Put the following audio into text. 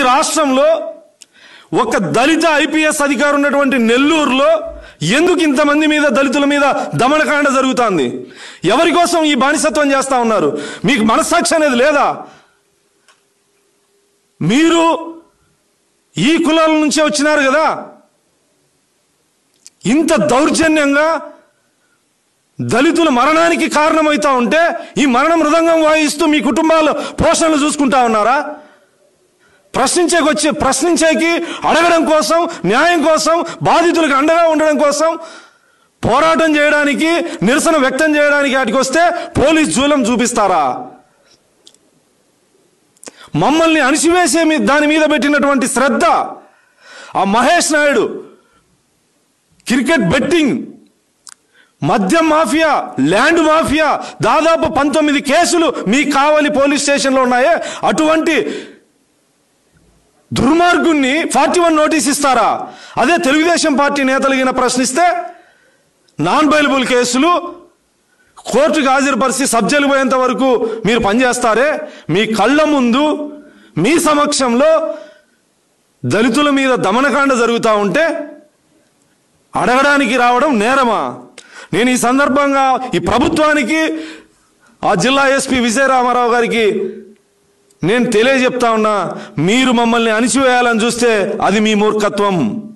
రాష్ట్రంలో ఒక దళిత ఐపీఎస్ అధికారి ఉన్నటువంటి నెల్లూరులో ఎందుకు ఇంతమంది మీద దళితుల మీద దమనకాండ జరుగుతోంది ఎవరి కోసం ఈ బానిసత్వం చేస్తా ఉన్నారు మీకు మనస్సాక్షి అనేది లేదా మీరు ఈ కులాల నుంచే వచ్చినారు కదా ఇంత దౌర్జన్యంగా దళితుల మరణానికి కారణమవుతా ఉంటే ఈ మరణ మృదంగం వాయిస్తూ మీ కుటుంబాల పోషణలు చూసుకుంటా ఉన్నారా ప్రశ్నించేకి వచ్చి ప్రశ్నించేకి అడగడం కోసం న్యాయం కోసం బాధితులకు అండగా ఉండడం కోసం పోరాటం చేయడానికి నిరసన వ్యక్తం చేయడానికి వాటికి వస్తే పోలీస్ జూలం చూపిస్తారా మమ్మల్ని అణిసివేసే మీ- దాని మీద పెట్టినటువంటి శ్రద్ధ ఆ మహేష్ నాయుడు క్రికెట్ బెట్టింగ్ మద్యం మాఫియా ల్యాండ్ మాఫియా దాదాపు పంతొమ్మిది కేసులు మీ కావలి పోలీస్ స్టేషన్లో ఉన్నాయే అటువంటి దుర్మార్గుణ్ణి ఫార్టీ వన్ నోటీస్ ఇస్తారా అదే తెలుగుదేశం పార్టీ నేతలగిన ప్రశ్నిస్తే నాన్ బైలబుల్ కేసులు కోర్టుకు హాజరుపరిచి సబ్జెలు పోయేంత వరకు మీరు పనిచేస్తారే మీ కళ్ళ ముందు మీ సమక్షంలో దళితుల మీద దమనకాండ జరుగుతూ ఉంటే అడగడానికి రావడం నేరమా నేను ఈ సందర్భంగా ఈ ప్రభుత్వానికి ఆ జిల్లా ఎస్పీ విజయరామారావు గారికి నేను తెలియజెప్తా ఉన్నా మీరు మమ్మల్ని అణిచివేయాలని చూస్తే అది మీ మూర్ఖత్వం